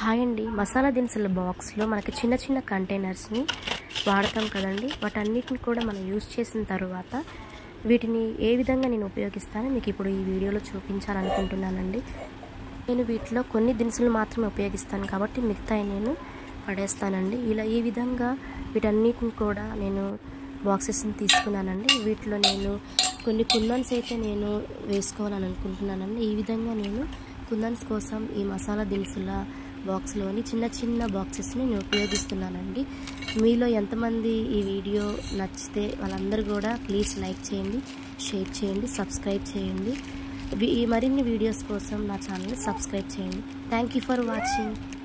hi అండి మసాలా దినుసుల బాక్స్లో మనకి చిన్న చిన్న కంటైనర్స్ని వాడతాం కదండి వాటన్నిటిని కూడా మనం యూజ్ చేసిన తర్వాత వీటిని ఏ విధంగా నేను ఉపయోగిస్తానో మీకు ఇప్పుడు ఈ వీడియోలో చూపించాలనుకుంటున్నానండి నేను వీటిలో కొన్ని దినుసులు మాత్రమే ఉపయోగిస్తాను కాబట్టి మిగతాయి నేను పడేస్తానండి ఇలా ఈ విధంగా వీటన్నిటిని కూడా నేను బాక్సెస్ని తీసుకున్నానండి వీటిలో నేను కొన్ని కుందన్స్ అయితే నేను వేసుకోవాలని అనుకుంటున్నానండి ఈ విధంగా నేను కుందన్స్ కోసం ఈ మసాలా దినుసుల బాక్స్లోని చిన్న చిన్న బాక్సెస్ని నేను ఉపయోగిస్తున్నానండి మీలో ఎంతమంది ఈ వీడియో నచ్చితే వాళ్ళందరూ కూడా ప్లీజ్ లైక్ చేయండి షేర్ చేయండి సబ్స్క్రైబ్ చేయండి ఈ మరిన్ని వీడియోస్ కోసం నా ఛానల్ని సబ్స్క్రైబ్ చేయండి థ్యాంక్ యూ ఫర్ వాచింగ్